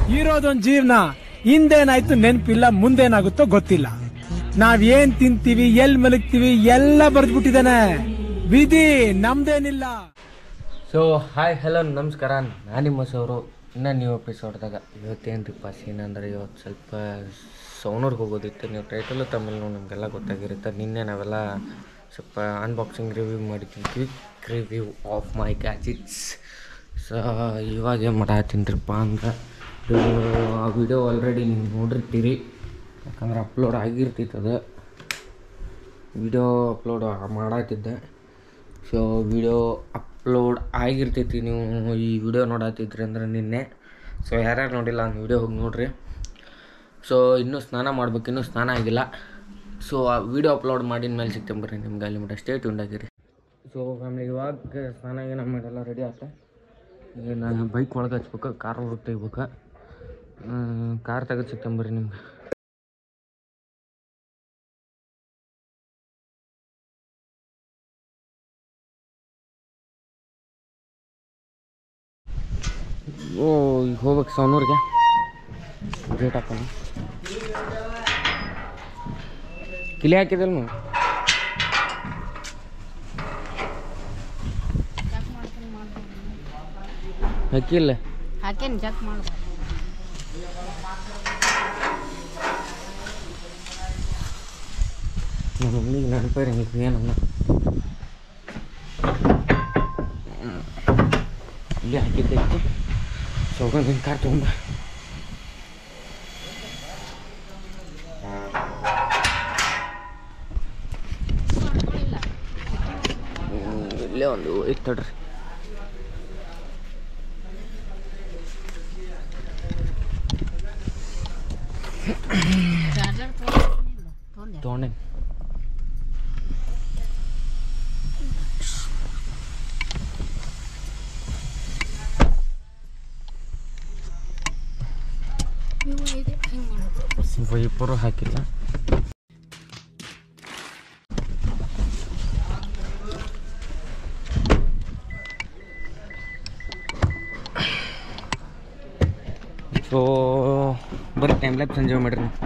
ಇರೋದೊಂದ್ ಜೀವನ ಹಿಂದೇನಾಯ್ತು ನೆನ್ಪಿಲ್ಲ ಮುಂದೇನಾಗುತ್ತೋ ಗೊತ್ತಿಲ್ಲ ನಾವ್ ಏನ್ ತಿಂತೀವಿ ಎಲ್ ಮಲಗ್ತೀವಿ ಎಲ್ಲ ಬರ್ದ್ಬಿಟ್ಟಿದಾನೆ ವಿಧಿ ನಮ್ದೇನಿಲ್ಲ ಸೊ ಹಾಯ್ ಹಲೋ ನಮಸ್ಕಾರ ನಾನು ನಿಮ್ಮ ಅವರು ಇನ್ನೂ ನ್ಯೂ ಎಪಿಸೋಡ್ದಾಗ ಇವತ್ತೇನ್ರಿಪ್ಪ ಸೀನ್ ಅಂದರೆ ಇವತ್ತು ಸ್ವಲ್ಪ ಸೌನೂರ್ಗೆ ಹೋಗೋದಿತ್ತು ನೀವು ಟೈಟಲು ತಮಿಳು ನಿಮಗೆಲ್ಲ ಗೊತ್ತಾಗಿರುತ್ತೆ ನಿನ್ನೆ ನಾವೆಲ್ಲ ಸ್ವಲ್ಪ ಅನ್ಬಾಕ್ಸಿಂಗ್ ರಿವ್ಯೂ ಮಾಡಿದ್ದೀನಿ quick review of my gadgets so ಇವಾಗ ಏನು ಮಾಡತ್ತೀನಿರಪ್ಪ ಅಂದ್ರೆ ಆ ವಿಡಿಯೋ ಆಲ್ರೆಡಿ ನೀವು ನೋಡಿರ್ತೀರಿ ಯಾಕಂದ್ರೆ ಅಪ್ಲೋಡ್ ಆಗಿರ್ತೈತದ ವಿಡಿಯೋ ಅಪ್ಲೋಡ್ ಮಾಡತ್ತಿದ್ದೆ ಸೊ ವಿಡಿಯೋ ಅಪ್ಲೋಡ್ ಆಗಿರ್ತೈತಿ ನೀವು ಈ ವಿಡಿಯೋ ನೋಡತ್ತಿದ್ರಿ ಅಂದ್ರೆ ನಿನ್ನೆ ಸೊ ಯಾರ್ಯಾರು ನೋಡಿಲ್ಲ ಆ ವಿಡಿಯೋ ಹೋಗಿ ನೋಡ್ರಿ ಸೊ ಇನ್ನೂ ಸ್ನಾನ ಮಾಡ್ಬೇಕು ಇನ್ನೂ ಸ್ನಾನ ಆಗಿಲ್ಲ ಸೊ ಆ ವಿಡಿಯೋ ಅಪ್ಲೋಡ್ ಮಾಡಿದ ಮೇಲೆ ಸಿಗ್ತೇನೆ ಬರ್ರಿ ನಿಮ್ಗೆ ಅಲ್ಲಿ ಮಟ್ಟ ಸ್ಟೇಟ್ ಉಂಡಾಗಿರಿ ಸೊ ಫ್ಯಾಮಿಲಿ ಇವಾಗ ಸ್ನಾನ ಏನೋ ಮಾಡಿಲ್ಲ ರೆಡಿ ಆತ ಈಗ ನಾನು ಬೈಕ್ ಒಳಗೆ ಹಚ್ಬೇಕು ಕಾರ್ ಒಳಗೆ ತೆಗಿಬೇಕು ಕಾರ್ ತೆಗೆದು ಸಿಗ್ತೇನೆ ಬರ್ರಿ ನಿಮ್ಗೆ ಓ ಈಗ ಹೋಗ್ಬೇಕು ಸೌನೂರಿಗೆ ಗೇಟ್ ಹಾಕೋಣ ಕಿಲಿ ಹಾಕಿದಲ್ ನೀವು ಹಾಕಿಲ್ಲ ಹಾಕೇನು ಚೆಕ್ ಮಾಡ್ಬೋದು ನಮ್ಮ ಮಮ್ಮಿಗೆ ನೆನಪೇರಿ ಹಿಂಗೆ ಏನನ್ನ ಇಲ್ಲಿ ಹಾಕಿದ್ದೈತಿ ಸೋಗಂದು ನಿನ್ನ ಕಾರ್ ತೊಗೊಂಬ ಹ್ಮ್, ಇಲ್ಲೇ ಒಂದು ಐತೆ ತಡ್ರಿ ಚಾರ್ಜರ್ ತೊಗೊಂಡಿಲ್ಲ ತೊಗೊಂಡೆ ತೊಗೊಂಡೆ ಇವು ಇದೆ ಹಿಂಗೆ ಮಾಡೋದು ವೈಪರು ಹಾಕಿಲ್ಲ ಸೊ ಬರೀ ಟೈಮ್ ಲ್ಯಾಬ್ಸ್ ಎಂಜಾಯ್ ಮಾಡ್ರಿ ನೀವು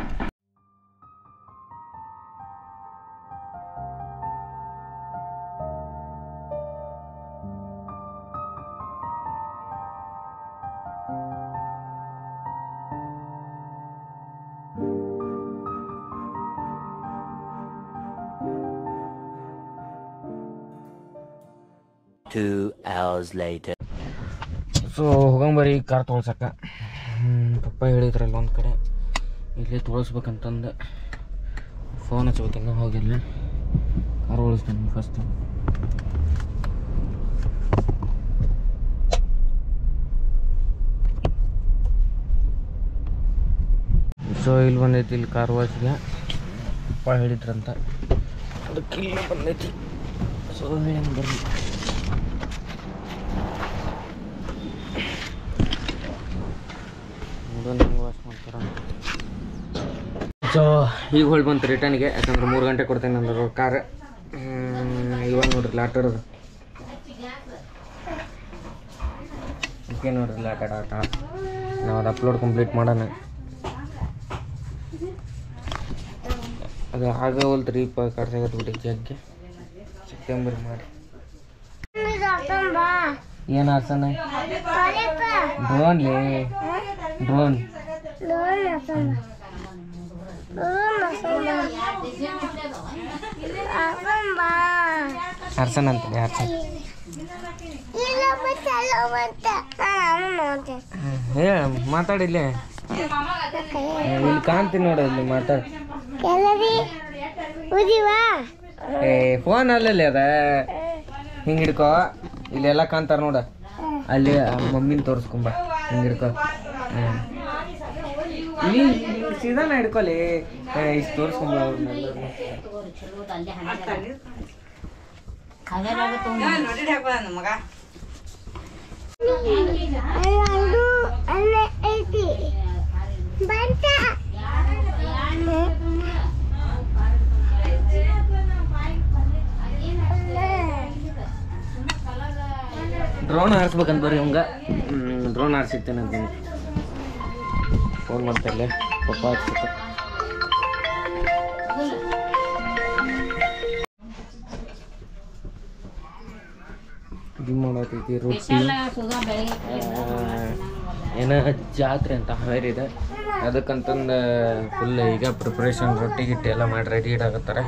Two hours later. ಸೊ ಹೋಗಂಬರಿ ಕಾರ್ ತೊಳ್ಸಕ್ಕ ಪಪ್ಪ ಹೇಳಿದ್ರಲ್ಲ ಒಂದು ಕಡೆ ಇಲ್ಲೇ ತೊಳಸ್ಬೇಕಂತಂದು ಫೋನ್ ಹಚ್ಬೇಕು ಇನ್ನೂ ಹೋಗಿಲ್ಲ ಕಾರ್ ಉಳಿಸ್ತೀನಿ ಫಸ್ಟ್ ಸೊ ಇಲ್ಲಿ ಬಂದೈತಿ ಇಲ್ಲಿ ಕಾರ್ ವಾಶ್ಗೆ ಪಪ್ಪ ಹೇಳಿದ್ರಂತ ಅದಕ್ಕೆ ಇಲ್ಲಿ ಬಂದೈತಿ ಸೊ ಹೇಳಿ ಬರ್ರಿ ನೋಡೋಣ ಹೆಂಗೆ ವಾಶ್ ಮಾಡ್ತಾರ ಸೊ ಈಗ ಹೊಳ್ ಬಂತು ರಿಟರ್ನ್ಗೆ ಯಾಕಂದ್ರೆ ಮೂರು ಗಂಟೆ ಕೊಡ್ತೇನೆ ಅಂದ್ರೆ ಕಾರ್ ಇವಾಗ ನೋಡ್ರಿ ಲಾಟರ್ದು ಓಕೆ ನೋಡ್ರಿ ಲಾಟ ಆಟ ನಾವು ಅದು ಅಪ್ಲೋಡ್ ಕಂಪ್ಲೀಟ್ ಮಾಡೋಣ ಅದು ಆಗವಲ್ತು ರೀ ಪ ಕಡ್ಸಾಗತ್ಬಿಟ್ಟು ಜಗ್ಗೆ ಸೆಪ್ಟೆಂಬರ್ ಮಾಡಿ ಏನು ಆಸನ ಡ್ರೋನ್ ಲೇ ಡ್ರೋನ್ ಹರ್ಸನ್ ಅಂತದೆ ಹರ್ಸನ್ ಹೇಳ ಮಾತಾಡಿಲ್ಲೇ ಇಲ್ಲಿ ಕಾಣ್ತೀನಿ ನೋಡು ಇಲ್ಲಿ ಮಾತಾಡ ಏ ಫೋನ್ ಅಲ್ಲಲ್ಲಿ ಅದ ಹಿಂಗೆ ಹಿಡ್ಕೋ ಇಲ್ಲೆಲ್ಲ ಕಾಣ್ತಾರ ನೋಡ ಅಲ್ಲಿ ಮಮ್ಮಿನ ತೋರಿಸ್ಕೊಂಬ ಹಿಂಗೆ ಹಿಡ್ಕೋ ಹ್ಮ್. ಇಲ್ಲಿ ಇಲ್ಲಿ ಸೀದಾನ ಹಿಡ್ಕೊಲಿ ಇಷ್ಟು ತೋರಿಸ್ಕೊಂಬ ಅವ್ರನ್ನೆಲ್ಲ ಕವರಾಗ ತೊಗೊಂಡು ಡ್ರೋನ್ ಹಾರಿಸ್ಬೇಕಂತ ಬರ್ರಿ ಅವಂಗ ಡ್ರೋನ್ ಹಾರಿಸಿರ್ತೇನೆ ಅಂತ ಫೋನ್ ಮಾಡ್ತಾ ಇಲ್ಲೇ ಪಪ್ಪ ಹಚ್ಬೇಕು ಇದು ಮಾಡತೈತಿ ರೊಟ್ಟಿ ಸುಧಾ ಬೆಳಗ್ಗೆ ಏನೋ ಜಾತ್ರೆ ಅಂತ ಹಾವೇರಿದೆ ಅದಕ್ಕಂತಂದು ಫುಲ್ ಈಗ ಪ್ರಿಪ್ರೇಷನ್ ರೊಟ್ಟಿ ಗಿಟ್ಟಿ ಎಲ್ಲ ಮಾಡಿ ರೆಡಿ ಇಡಾಕತ್ತಾರೆ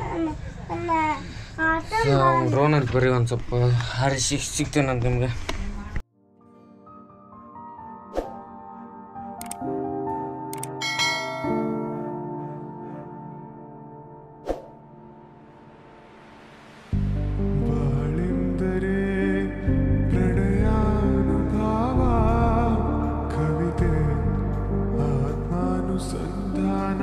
ಡ್ರೋನ್ ಅಂತ ಬರ್ರಿ ಒಂದು ಸ್ವಲ್ಪ ಹಾರಿಸಿ ಸಿಗ್ತೇನೆ ಅಂತ ನಿಮ್ಗೆ ಬಾಳೆಂದರೆ ಪ್ರಣಯಾನುಭಾವ ಕವಿತೆ ಆತ್ಮಾನುಸಂಧಾನ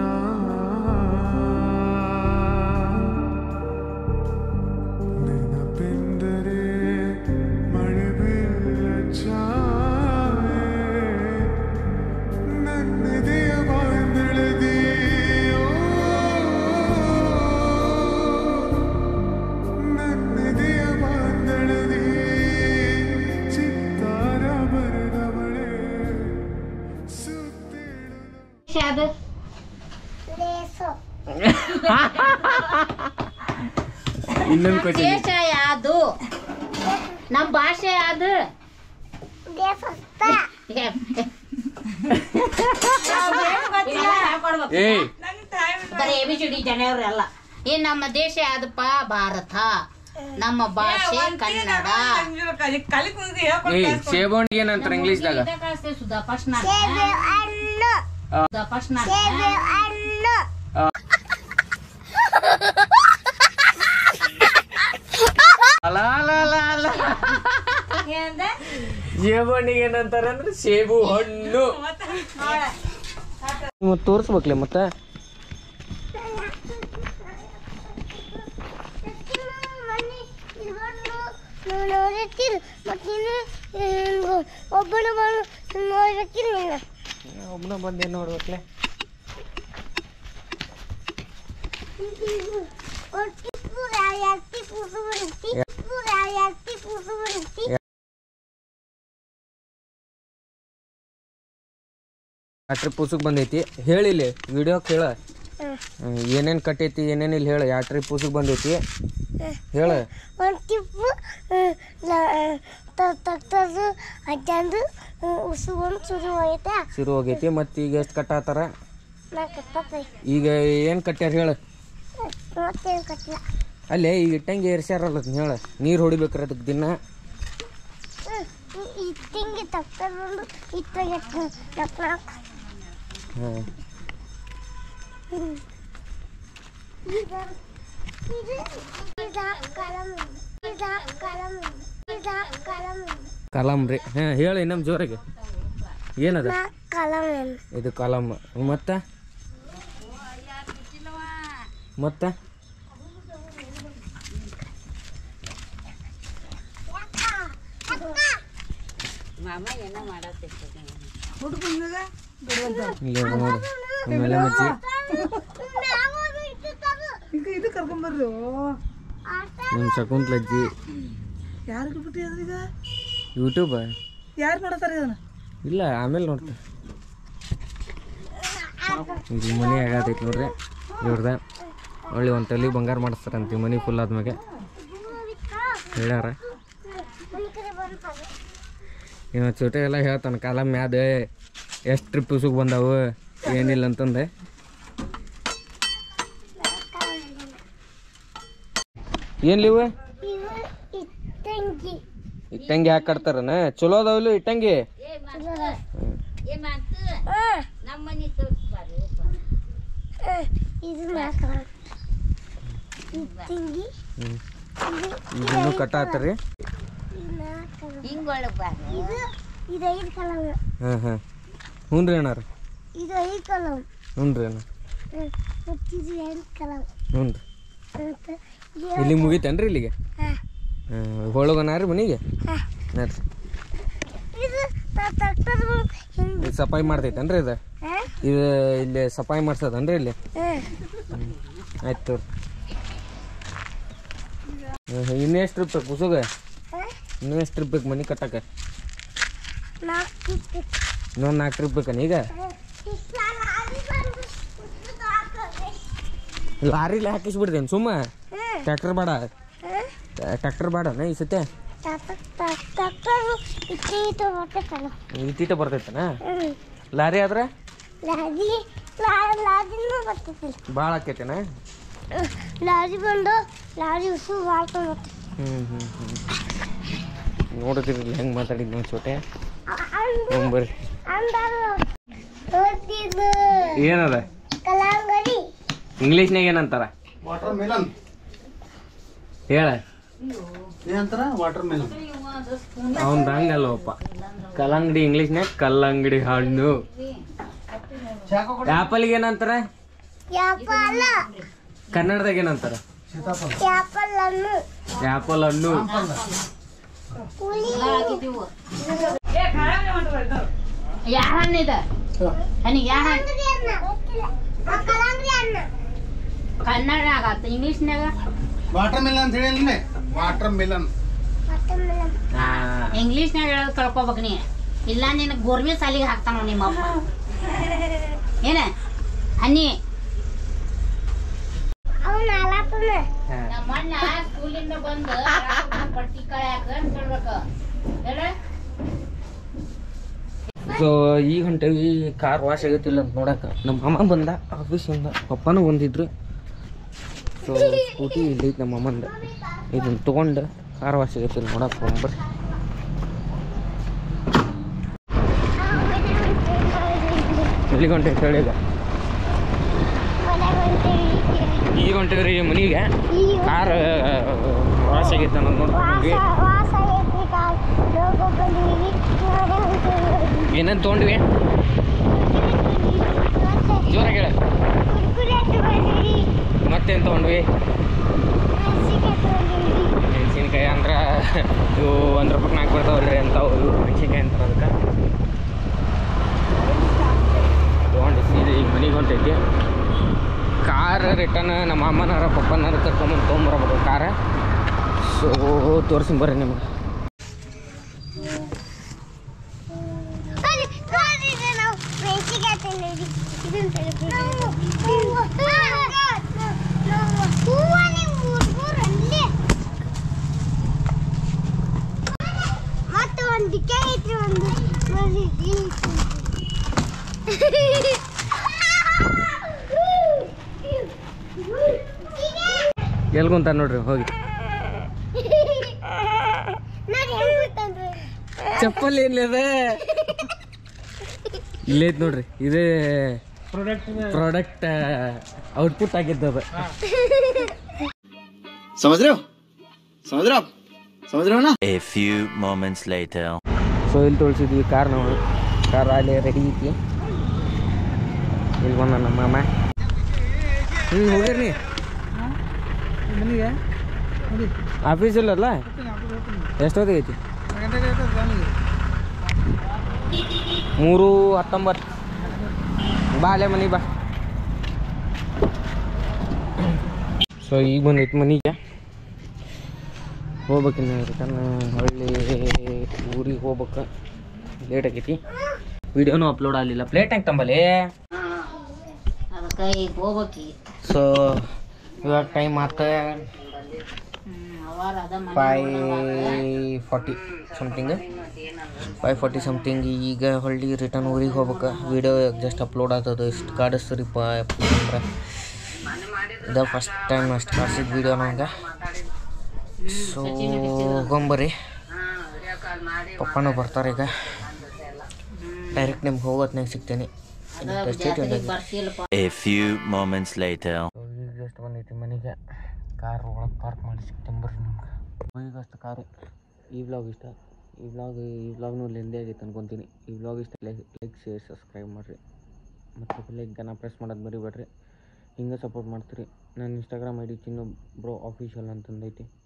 ನೆನಪೆಂದರೆ ಮಳೆ ಬೆಲ್ಲ ಛಾಯೆ ನನ್ನೆದೆಯ ಬಾಂದಳದಿಯೋ ನನ್ನೆದೆಯ ಬಾಂದಳದಿ ಚಿತ್ತಾರ ಬರೆದವಳೆ ಸುತ್ತೇಳು ಅದು ಇನ್ನೊಂದು ಕ್ವಶನ್ ದೇಶ ಯಾವುದು ನಮ್ಮ ಭಾಷೆ ಯಾವುದು ಏಯ್ ಬರೀ ಎ ಬಿ ಸಿ ಡಿ ಜನವರೆಲ್ಲ ಈ ನಮ್ಮ ದೇಶ ಯಾವ್ದಪ್ಪ ಭಾರತ ನಮ್ಮ ಭಾಷೆ ಕನ್ನಡ ಏಯ್ ಸೇಬಣ್ಣಿಗೆ ಏನಂತಾರೆ ಇಂಗ್ಲೀಷ್ದಾಗ ಇದ ಕಳ್ಸ್ತೀವಿ ಸುಧಾ ಫಸ್ಟ್ ನಾನು ಸುಧಾ ಫಸ್ಟ್ ನಾನು ಅಲ ಅಲ ಅಲ ಅಲ ಸೇಬಣ್ಣಿಗೆ ಏನಂತಾರೆ ಅಂದ್ರೆ ಸೇಬು ಹಣ್ಣು ನೀವು ತೋರಿಸ್ಬೇಕ್ಲೆ ಮತ್ತೆ ಒಬ್ಬಳು ನೋಡ್ಬೇಕಿಲ್ಲ ಒಬ್ಬನ ಬಂದೆ ನೋಡ್ಬೇಕ್ಲೆ ರಾತ್ರಿ ಪೂಸಕ್ ಬಂದೈತಿ ಹೇಳಿಲಿ ವಿಡಿಯೋ ಕೇಳ ಏನೇನ್ ಕಟ್ಟೈತಿ ಏನೇನ್ ಇಲ್ಲಿ ಹೇಳ ಯಾವ ಟ್ರಿಪ್ ಪೂಸಕ್ ಬಂದೈತಿ ಹೇಳ ಒಂದು ಟಿಪ್ಪು ತಗ್ತದು ಅಜ್ಜಂದು ಉಸುಗೊಂಡು ಶುರು ಹೋಯ್ತಾ ಶುರು ಹೋಗೈತಿ ಮತ್ತೆ ಈಗ ಎಷ್ಟು ಕಟ್ಟಾತಾರ ನಾ ಕಟ್ಟೈ ಈಗ ಏನ್ ಕಟ್ಟ್ಯಾರ ಹೇಳ ಮತ್ತೇನು ಕಟ್ಟಿಲ್ಲ ಅಲ್ಲೇ ಈಗ ಇಟ್ಟಂಗೆ ಏರ್ಸ್ಯಾರಲ್ಲ ಅದ್ನ ಹೇಳ ನೀರು ಹೊಡಿಬೇಕ್ರಿ ಅದಕ್ಕೆ ದಿನ ಈ ತಿಂಗಿ ತಗ್ತದೊಂದು ಇತ್ತಾಗ ನಾಲ್ಕು ನಾಲ್ಕು ಹಾಂ ಈಗ ಇದು ಇದ ಕಲಂ ಇದ ಕಲಂ ಇದ ಕಲಂ ಕಲಂ ರೀ ಹಾಂ ಹೇಳಿ ನಮ್ಮ ಜೋರಾಗೆ ಏನದ ನಾ ಕಲಂ ಇದು ಕಲಂ ಮತ್ತೆ ಮತ್ತೆ ಇಲ್ಲಿ ಅದ ನೋಡು ಆಮೇಲೆ ಮಜ್ಜಿ ಇದು ಕರ್ಕೊಂಬರ್ರು ನಿಮ್ಮ ಶಕುಂತ್ಲಜ್ಜಿ ಯಾರಿಗೆ ಬಿಟ್ಟಿದ್ರಿ ಈಗ ಯೂಟ್ಯೂಬ್ ಯಾರು ಮಾಡತ್ತಾರ ಇದನ್ನ ಇಲ್ಲ ಆಮೇಲೆ ನೋಡ್ತೆ ಇದು ಮನೆ ಆಗತೈತಿ ನೋಡ್ರಿ ಇವ್ರದ ಒಳ್ಳೆ ಒಂದು ತಲೆ ಬಂಗಾರ ಮಾಡಿಸ್ತಾರಂತ ಈ ಮನೆ ಫುಲ್ ಆದ್ಮ್ಯಾಗೆ ಹೇಳ್ಯಾರ ಇವ ಚೋಟೆ ಎಲ್ಲ ಹೇಳ್ತಾನೆ ಕಾಲ ಮ್ಯಾದ ಎಷ್ಟು ಟ್ರಿಪ್ ಉಸುಗ್ ಬಂದಾವು ಏನಿಲ್ಲ ಅಂತಂದೆ ಏನ್ಲಿ ಇವು ಇವು ಇಟ್ಟಂಗಿ ಇಟ್ಟಂಗಿ ಹಾಕಿ ಕಟ್ತಾರನ ಚಲೋ ಅದಾವಿಲ್ಲ ಇಟ್ಟಂಗಿ ನಮ್ಮ ಮನೆ ತೋರಿಸ್ಬಾರ್ದು ಇದು ನಾ ಕಲಂ ಇಟ್ಟಂಗಿ ಹ್ಞೂ ಇದನ್ನು ಕಟ್ಟಾತ್ರಿ ನಾ ಕಲಂ ಹಿಂಗೊಳಗ್ಬಾರ್ದು ಇದು ಇದು ಐದು ಕಲಂ ಹಾಂ ಹಾಂ ಹ್ಞೂ ರೀ ಅಣ್ಣಾರ ಇದು ಐದು ಕಲಂ ಹ್ಞೂ ರೀ ಅಣ್ಣ ಮತ್ತು ಇದು ಎಂಟು ಕಲಂ ಹ್ಞೂ ರೀ ಮತ್ತು ಇಲ್ಲಿಗೆ ಮುಗೀತೇನ್ರಿ ಇಲ್ಲಿಗೆ ಹಾಂ ಹಾಂ ಹೋಳಗನ ರೀ ಮನೆಗೆ ಹಾಂ ನೋಡ್ರಿ ಇದು ತಗ್ತದ ಹಿಂಗೆ ಇದು ಸಫಾಯಿ ಮಾಡ್ತೈತೇನ್ರಿ ಇದು ಹಾಂ ಇದು ಇಲ್ಲಿ ಸಫಾಯಿ ಮಾಡ್ಸೋದನ್ರಿ ಇಲ್ಲಿ ಹಾಂ ಆಯ್ತು ತೋರಿ ಇನ್ನೂ ಎಷ್ಟು ಟ್ರಿಪ್ ಬೇಕು ಕುಸುಗ ಹಾಂ ಇನ್ನೂ ಎಷ್ಟು ಟ್ರಿಪ್ ಬೇಕು ಮನೆ ಕಟ್ಟಕ್ಕೆ ನಾಲ್ಕು ಇನ್ನೊಂದು ನಾಲ್ಕು ಟ್ರಿಪ್ ಬೇಕನ ಈಗ ಇಷ್ಟಲ್ಲ ಲಾರಿಲಿ ಹಾಕಿಸ್ಬಿಡ್ತೇನೆ ಸುಮ್ಮ ಟ್ರ್ಯಾಕ್ಟರ್ ಬೇಡ ಟ್ರ್ಯಾಕ್ಟರ್ ಬೇಡ ಈ ಸತೆ ಟ್ರ್ಯಾಕ್ಟರ್ ಇಟ್ಟು ಇಟ್ಟು ಬರ್ತೈತಲ್ಲ ಇತ್ತೀಟ ಬರ್ತೈತನ ಹ್ಞೂ ಲಾರಿ ಆದ್ರೆ ಲಾರಿ ಲಾರಿನೂ ಬರ್ತೈತಿಲ್ಲ ಭಾಳ ಆಕೈತೆನ ಲಾರಿ ಬಂದು ಲಾರಿ ಉಸು ಮಾಡ್ಕೊಂಡು ಬರ್ತೈತಿ ಹ್ಞೂ ಹ್ಞೂ ಹ್ಞೂ ನೋಡಿದ್ರಿ ಹೆಂಗೆ ಮಾತಾಡಿದ್ ನೋಡಿ ಚೋಟೆ ಅಂದು ಬರ್ರಿ ಅಂದರು ಓದ್ತಿದ್ದು ಏನದ ಕಲ್ಲಂಗಡಿ ಇಂಗ್ಲೀಷ್ನಾಗ ಏನಂತಾರ ವಾಟರ್ ಮೆಲನ್ ಹೇಳ ಏನಂತಾರ ವಾಟರ್ ಮೆಲನ್ ಅವ್ನ್ ಹಂಗಲ್ಲವಪ್ಪ ಕಲ್ಲಂಗಡಿ ಇಂಗ್ಲೀಷ್ನಾಗ ಕಲ್ಲಂಗಡಿ ಹಣ್ಣು ಆ್ಯಪಲ್ಗೆ ಏನಂತಾರ ಯಾಪಲ ಕನ್ನಡದಾಗ ಏನಂತಾರ ಯಾಪಲ್ ಹಣ್ಣು ಆ್ಯಪಲ್ ಹಣ್ಣು ಹುಳಿ ಯಾವ ಹಣ್ಣಿದ ನನಗೆ ಯಾವ ಹಣ್ಣು ಕಲ್ಲಂಗಡಿ ಹಣ್ಣು ಆ ಕಲ್ಲಂಗಡಿ ಹಣ್ಣು ಕನ್ನಡ ಆಗತ್ತ ಇಂಗ್ಲೀಷ್ನಾಗ ವಾಟರ್ ಮೆಲನ್ ಅಂತ ಹೇಳಿ ವಾಟರ್ ಮೆಲನ್ ಮತ್ತೆ ಮೇಲೆ ಆ, ಇಂಗ್ಲೀಷ್ನಾಗ ಹೇಳೋದು ಕಳ್ಕೊಬೇಕು ನೀ ಇಲ್ಲ ನಿನಗೆ ಗೋರ್ಮಿ ಸಾಲಿಗೆ ಹಾಕ್ತಾನ ನಿಮ್ಮ ಅಪ್ಪ ಏನ ಹನಿ ಅವನ ಅಲಾಪನ ಹಾ. ನಮ್ಮ ಅಣ್ಣ ಸ್ಕೂಲಿಂದ ಬಂದು ಪಟ್ಟಿ ಕಳ್ಯಾಕ ಅಂತ ಹೇಳ್ಬೇಕು ಹೇಳ ಸೊ ಈಗ ಹೊಂಟೇವಿ ಕಾರ್ ವಾಶ್ ಆಗೈತಿಲ್ಲ ಅಂತ ನೋಡಕ್ಕೆ ನಮ್ಮ ಮಾಮ ಬಂದ ಆಫೀಸಿಂದ ಪಪ್ಪನೂ ಬಂದಿದ್ರು ಸೊ ಸ್ಕೂಟಿ ಇಲ್ಲೈತೆ ನಮ್ಮ ಅಮ್ಮಂದು ಇದನ್ನ ತೊಗೊಂಡು ಕಾರ್ ವಾಶ್ ಆಗೈತಿಲ್ಲ ನೋಡಕ್ಕೆ ಹೋಗ್ಬರ್ರಿ ಎಲ್ಲಿಗೆ ಹೊಂಟೈತೆ ಹೇಳಿ ಈಗ ಈಗ ಹೊಂಟೇವ್ರಿ ಮನೆಗೆ ಕಾರ್ ವಾಶ್ ಆಗೈತೆ ಅನ್ನೋದು ನೋಡ್ಕೊಂಡ್ವಿ ವಾಸ ಐತಿ ಕಾಲ್ ಲೋಗೋ ಬಂದಿವಿ ಏನೇನು ತೊಗೊಂಡ್ವಿ ಜೋರಾಗಿ ಹೇಳ ಕುರ್ಕುರೆ ತಗೊಂಡಿವಿ ಮತ್ತೇನು ತೊಗೊಂಡ್ವಿ ಮೆಣಸಿನ್ಕಾಯಿ ತಗೊಂಡಿವಿ ಮೆಣಸಿನ್ಕಾಯಿ ಅಂದ್ರೆ ಇವು ಒಂದು ರೂಪಾಯಿ ನಾಲ್ಕು ಬರ್ತಾವಲ್ರಿ ಅಂತಾವು ಇವು ಮೆಣಸಿನ್ಕಾಯಿ ಅಂತಾರೆ ಅದಕ್ಕೆ ತೊಗೊಂಡು ಸೀದಾ ಈಗ ಮನೆಗೆ ಹೊಂಟೈತಿ ಕಾರ್ ರಿಟರ್ನ್ ನಮ್ಮ ಅಮ್ಮನವ್ರ ಪಪ್ಪನವ್ರ ಕರ್ಕೊಂಬಂದು ತೊಗೊಂಬರ್ಬೇಕು ಕಾರ ಸೊ ತೋರಿಸಿ ಬರ್ರಿ ನಿಮ್ಗೆ ಅಲ್ಲಿ ನೋಡಿದ್ರೆ ನಾವು ಮೆಣಸಿನ್ಕಾಯಿ ತಿಂದಿವಿ ಇದನ್ನ ತೆಗೆದು ಹೂವ ನೀವು ಹುಡುಗರಲ್ಲಿ ಮತ್ತೆ ಒಂದು ದಿಕ್ಕ ಐತಿ ಒಂದು ಒಂದು ಇದು ಎಲ್ಲಿ ಕುಂತ ನೋಡ್ರಿ ಹೋಗಿ ನೋಡಿ ಹೆಂಗ್ ಗೊತ್ತಂದ್ರೆ ಚಪ್ಪಲ್ ಏನಿದೆ ಇಲ್ಲೈತ್ ನೋಡ್ರಿ ಇದೇ ಪ್ರಾಡಕ್ಟ್ ಔಟ್ಪುಟ್ ಆಗಿದ್ದು ಅದು समझ रहे हो समझ रहे हो आप समझ रहे हो ना A few moments later. So ಇಲ್ಲಿ ತೊಳ್ಸಿದ್ವಿ ಕಾರ್ ನಾವು ಕಾರ್ ಅಲ್ಲಿ ರೆಡಿ ಐತಿ ಇಲ್ಲಿ ಬಂದ ನಮ್ಮ ಮಾಮ ಹ್ಞೂ ಹೋಗಿರಿ ಮನೆಗೆ ಆಫೀಸ್ ಇಲ್ಲಲ್ಲ ಎಷ್ಟೊತ್ತಿಗೆ ಐತಿ ಮೂರು ಹತ್ತೊಂಬತ್ತು ಬಾ ಅಲ್ಲೇ ಮನೆಗೆ ಬಾ ಸೊ ಈಗ ಬಂದೈತಿ ಮನೆಗೆ ಹೋಗ್ಬೇಕಿನ್ನ ರಿಟರ್ನ್ ಹೊಳ್ಳಿ ಊರಿಗೆ ಹೋಗ್ಬೇಕು ಲೇಟ್ ಆಗೈತಿ ವಿಡಿಯೋನು ಅಪ್ಲೋಡ್ ಆಗಲಿಲ್ಲ ಪ್ಲೇಟ್ ಹೆಂಗೆ ತಂಬಲ್ಲಿ ಅದಕ್ಕೆ ಈಗ ಹೋಗ್ಬೇಕಿ ಸೊ ಇವಾಗ ಟೈಮ್ ಆತ ಅವಾರ ಅದ five forty something five forty something ಈಗ ಹೊಳ್ಳಿ ರಿಟರ್ನ್ ಊರಿಗೆ ಹೋಗ್ಬೇಕು ವಿಡಿಯೋ ಜಸ್ಟ್ ಅಪ್ಲೋಡ್ ಆಗ್ತದೆ ಇಷ್ಟು ಕಾಡಿಸ್ರಿಪ್ಪ ಅಂದ್ರೆ ಇದು ಫಸ್ಟ್ ಟೈಮ್ ಅಷ್ಟು ಕಾಡ್ಸಿದ ವಿಡಿಯೋ ನಂಗೆ ಸೊ ಹೋಗೊಂಬರ್ರಿ ಪಪ್ಪನೂ ಬರ್ತಾರೆ ಈಗ ಡೈರೆಕ್ಟ್ ನಿಮ್ಗೆ ಹೋಗೋತ್ನಾಗ ಸಿಗ್ತೇನೆ ಬರ್ಸಿಲ್ಲಪ್ಪ A few moments later. ಈಗ ಜಸ್ಟ್ ಬಂದೈತಿ ಮನೆಗೆ ಕಾರ್ ಒಳಗೆ ಪಾರ್ಕ್ ಮಾಡಿ ಸಿಗ್ತೇನೆ ಬರ್ರಿ ನಿಮ್ಗೆ ಈಗ ಅಷ್ಟು ಕಾರು ಈ ವ್ಲಾಗ್ ಇಷ್ಟ ಈ ವ್ಲಾಗ್ ಈ ವ್ಲಾಗ್ನು ಲೆಂದೇ ಆಗೈತೆ ಅನ್ಕೊತೀನಿ ಈ ವ್ಲಾಗ್ ಇಷ್ಟ ಲೈಕ್ ಲೈಕ್ ಶೇರ್ ಸಬ್ಸ್ಕ್ರೈಬ್ ಮಾಡಿರಿ ಮತ್ತು ಲೈಕ್ನ ಪ್ರೆಸ್ ಮಾಡೋದು ಮರಿಬೇಡ್ರಿ ಹಿಂಗೆ ಸಪೋರ್ಟ್ ಮಾಡ್ತೀರಿ ನನ್ನ Instagram I D Chinnu bro official ಅಂತಂದೈತಿ